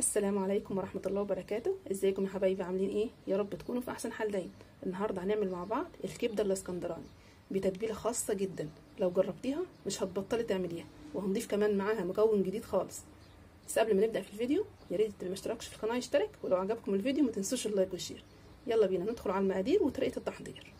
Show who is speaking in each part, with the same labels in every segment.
Speaker 1: السلام عليكم ورحمة الله وبركاته ازيكم يا حبايبي عاملين ايه يا رب تكونوا في احسن حال دايما النهارده هنعمل مع بعض الكبده الاسكندراني بتتبيله خاصه جدا لو جربتيها مش هتبطلي تعمليها وهنضيف كمان معاها مكون جديد خالص بس قبل ما نبدا في الفيديو يا ريت اللي مشتركش في القناه يشترك ولو عجبكم الفيديو ما تنسوش اللايك والشير يلا بينا ندخل على المقادير وطريقه التحضير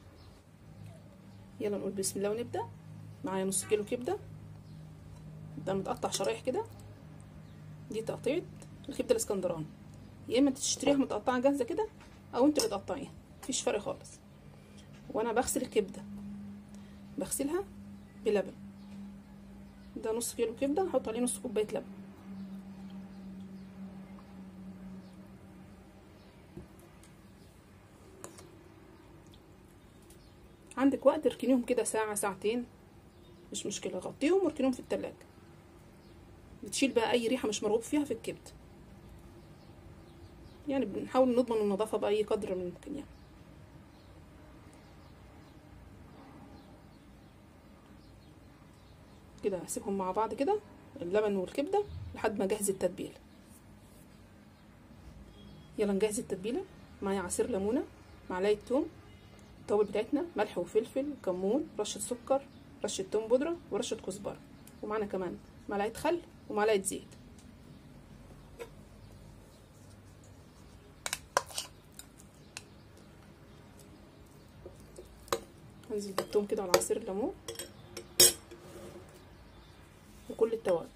Speaker 1: يلا نقول بسم الله ونبدا معايا نص كيلو كبده ده متقطع شرايح كده دي تقطيعه الكبده الاسكندراني يا اما تشتريها متقطعه جاهزه كده او انت اللي تقطعيها مفيش فرق خالص وانا بغسل الكبده بغسلها بلبن ده نص كيلو كبده هحط عليه نص كوبايه لبن عندك وقت اركنيهم كده ساعه ساعتين مش مشكله غطيهم واركنيهم في التلاجة بتشيل بقى اي ريحه مش مرغوب فيها في الكبده يعني بنحاول نضمن النظافه باي قدر من الممكن يعني كده هسيبهم مع بعض كده اللبن والكبده لحد ما اجهز التتبيله يلا نجهز التتبيله معايا عصير ليمونه معلقه توم التوابل بتاعتنا ملح وفلفل كمون رشه سكر رشه توم بودره ورشه كزبره ومعانا كمان معلقه خل ومعلقه زيت هنزل بالثوم كده على عصير الليمون وكل التوابل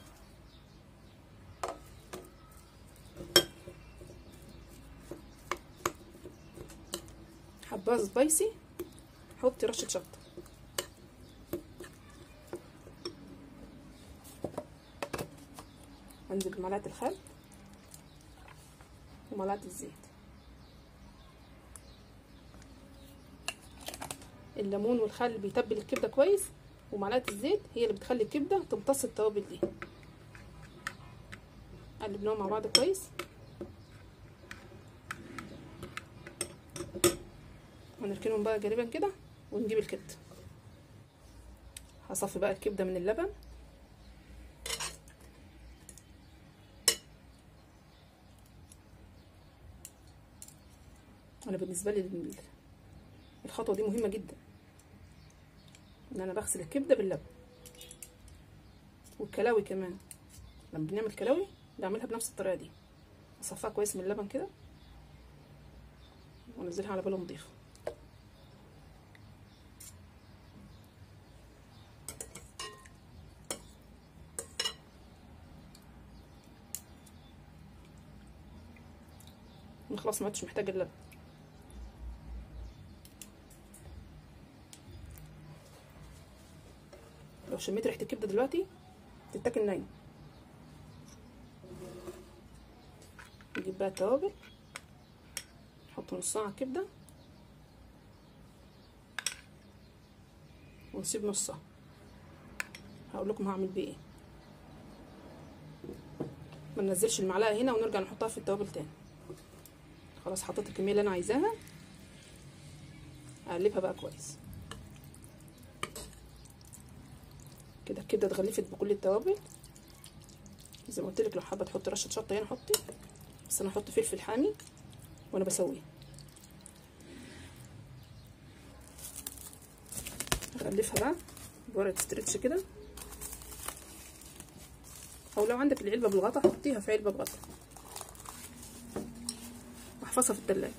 Speaker 1: حباه سبايسي حطي رشه شطه انزل بمعلقه الخل ومعلقه الزيت الليمون والخل بيتبل الكبده كويس ومعلقه الزيت هي اللي بتخلي الكبده تمتص التوابل دي قلبناهم مع بعض كويس ونركنهم بقى جانبا كده ونجيب الكبده هصفي بقى الكبده من اللبن انا بالنسبه لي الخطوه دي مهمه جدا ان انا بغسل الكبده باللبن والكلاوي كمان لما بنعمل كلاوي بعملها بنفس الطريقه دي اصفيها كويس من اللبن كده وانزلها على بوله نضيفه خلاص ما عدتش محتاجه اللبن لو شميت ريحه الكبده دلوقتي تتاكل نايم نجيب بقى التوابل نحط نصها على الكبده ونسيب نصها هقول لكم هعمل بيه ايه ما ننزلش المعلقه هنا ونرجع نحطها في التوابل تاني خلاص حطيت الكميه اللي انا عايزاها اقلبها بقى كويس كده الكبده اتغلفت بكل التوابل زي ما قلت لك لو حابه تحطي رشه شطه هنا حطي بس انا هحط فلفل حامي وانا بسويها اغلفها بقى بورقه ستريتش كده او لو عندك العلبه بالغطا حطيها في علبه بغطا واحفظها في التلاجة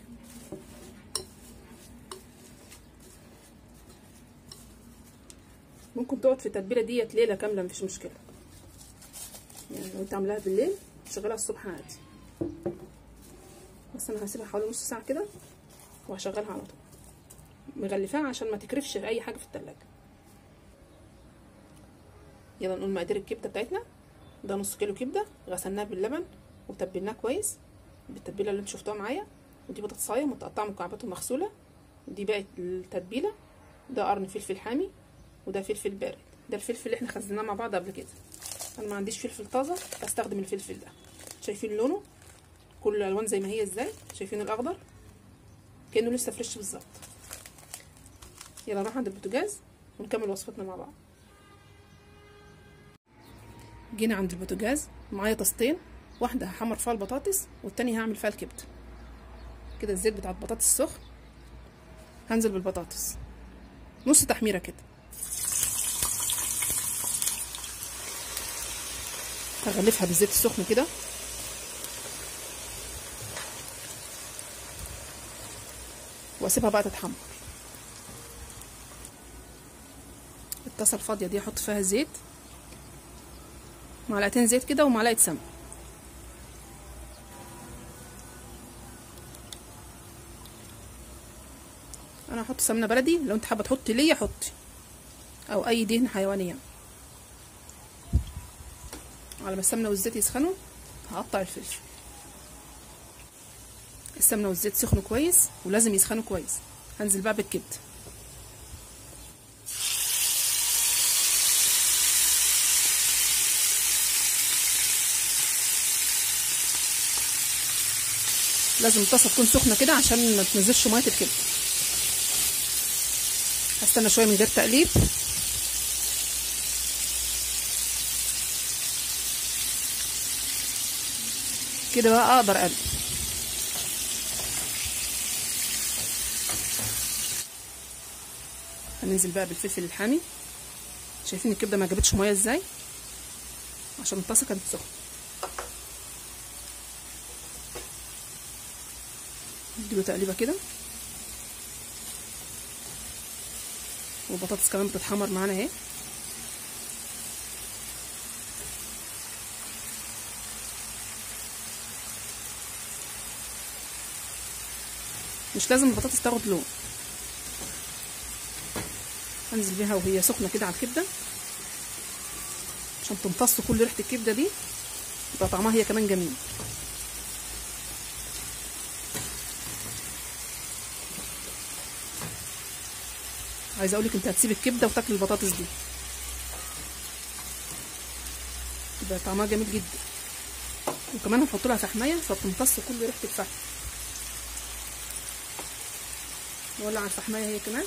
Speaker 1: ممكن تقعد في التتبيله ديت ليله كامله مفيش مشكله يعني لو انت عاملاها بالليل شغلها الصبح عادي بس انا هسيبها حوالي نص ساعه كده وهشغلها على طول مغلفاها عشان ما تكرفش في اي حاجه في التلاجة يلا نقول مقادير الكبده بتاعتنا ده نص كيلو كبده غسلناها باللبن وتبلناه كويس بالتتبيله اللي انتوا شفتوها معايا ودي بطاطسايه متقطعه مكعبات ومغسوله ودي بقت التتبيله ده قرن فلفل حامي وده فلفل بارد ده الفلفل اللي احنا خزناه مع بعض قبل كده انا ما عنديش فلفل طازه بستخدم الفلفل ده شايفين لونه كل الالوان زي ما هي ازاي شايفين الاخضر كانه لسه فريش بالظبط يلا نروح عند البوتاجاز ونكمل وصفتنا مع بعض جينا عند البوتاجاز معايا طاستين واحده هحمر فيها البطاطس والتانية هعمل فيها الكبده كده الزيت بتاع البطاطس سخن هنزل بالبطاطس نص تحميره كده هغلفها بالزيت السخن كده واسيبها بقى تتحمر الطاسه الفاضيه دي احط فيها زيت معلقتين زيت كده ومعلقه سمنه انا هحط سمنه بلدي لو انت حابه تحطي ليا حطي او اي دهن حيواني يعني على ما السمنه والزيت يسخنوا هقطع الفلفل السمنه والزيت سخنوا كويس ولازم يسخنوا كويس هنزل بقى بالكبده لازم الطاسه تكون سخنه كده عشان ما تنزلش ميه الكبده هستنى شويه من غير تقليب كده بقى اقدر اقلب هننزل بقى بالفلفل الحامي شايفين الكبده ما جابتش ميه ازاي عشان الطاسه كانت سخنه نديله تقليبه كده والبطاطس كمان بتتحمر معانا اهي مش لازم البطاطس تاخد لون انزل بيها وهي سخنه كده على الكبده عشان تمتص كل ريحه الكبده دي يبقى طعمها هي كمان جميل عايزه اقولك انت هتسيب الكبده وتاكل البطاطس دي يبقى طعمها جميل جدا وكمان هنحط لها فحميه فبتمتص كل ريحه الفحم نولع الفحميه هي كمان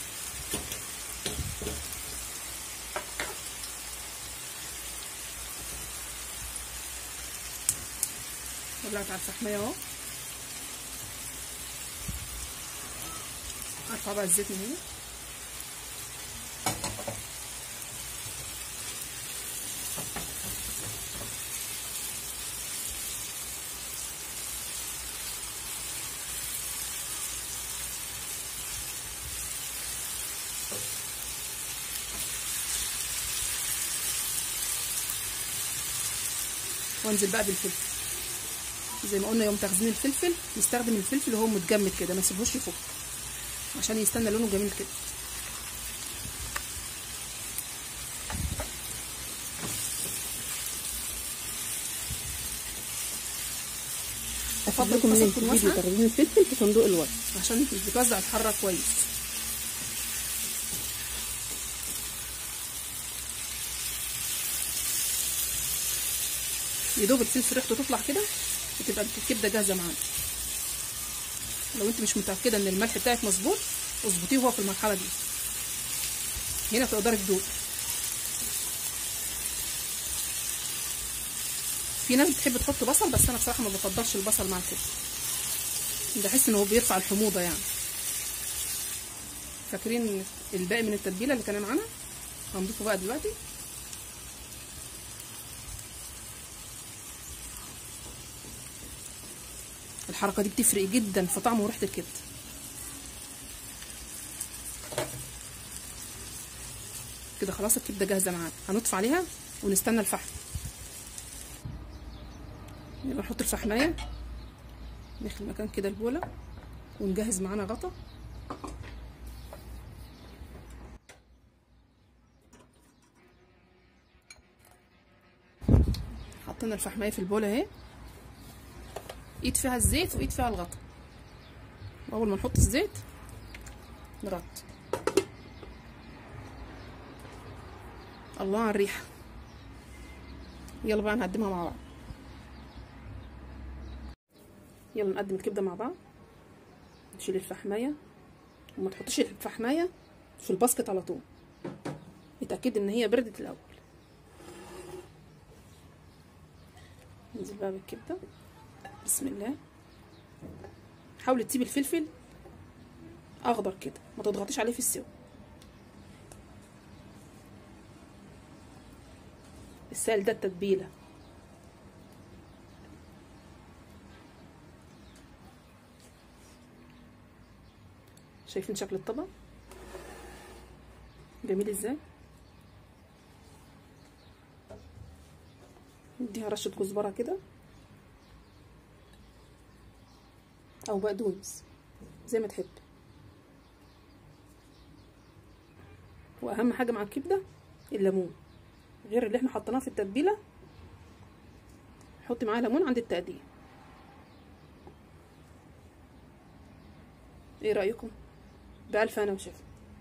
Speaker 1: ولعت على الفحميه اهو ارفع بقى الزيت من هنا وانزل بقى بالفلفل زي ما قلنا يوم تخزين الفلفل نستخدم الفلفل وهو متجمد كده ما نسيبهوش يفك عشان يستنى لونه جميل كده افضل
Speaker 2: لكم
Speaker 1: الطاسه
Speaker 2: من
Speaker 1: تكون
Speaker 2: الفيديو
Speaker 1: واسعه
Speaker 2: تخزين الفلفل في صندوق الوصف
Speaker 1: عشان مش بتوزع الحراره كويس يدوب الفلفل ريحته تطلع كده وتبقى الكبده جاهزه معانا لو انت مش متاكده ان الملح بتاعك مظبوط اظبطيه هو في المرحله دي هنا تقدري تدوق في ناس بتحب تحط بصل بس انا بصراحه ما بفضلش البصل مع الكبده بحس ان هو بيرفع الحموضه يعني فاكرين الباقي من التتبيله اللي كان معانا هنضيفه بقى دلوقتي الحركه دي بتفرق جدا في طعم وريحه الكبده كده خلاص الكبده جاهزه معانا هنطفي عليها ونستنى الفحم يبقى نحط الفحمايه نخلي مكان كده البوله ونجهز معانا غطا حطينا الفحمايه في البوله اهي ايد فيها الزيت وايد فيها الغطا واول ما نحط الزيت نغطي الله على الريحه يلا بقى نقدمها مع بعض يلا نقدم الكبده مع بعض نشيل الفحمايه وما تحطيش الفحمايه في الباسكت على طول اتاكدي ان هي بردت الاول ننزل بقى بالكبده بسم الله حاولي تسيبي الفلفل اخضر كده ما تضغطيش عليه في السوا السائل ده التتبيله شايفين شكل الطبق جميل ازاي نديها رشه كزبره كده او بقدونس زي ما تحب واهم حاجه مع الكبده الليمون غير اللي احنا حطيناه في التتبيله حطي معاه ليمون عند التقديم ايه رايكم بألف هنا وشفا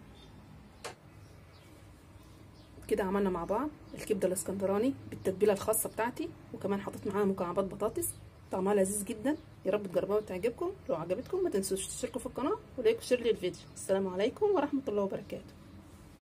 Speaker 1: كده عملنا مع بعض الكبده الاسكندراني بالتتبيله الخاصه بتاعتي وكمان حطيت معاها مكعبات بطاطس طعمها لذيذ جدا يا رب تجربوها وتعجبكم لو عجبتكم ما تنسوش تشتركوا في القناه ولايك وشير للفيديو السلام عليكم ورحمه الله وبركاته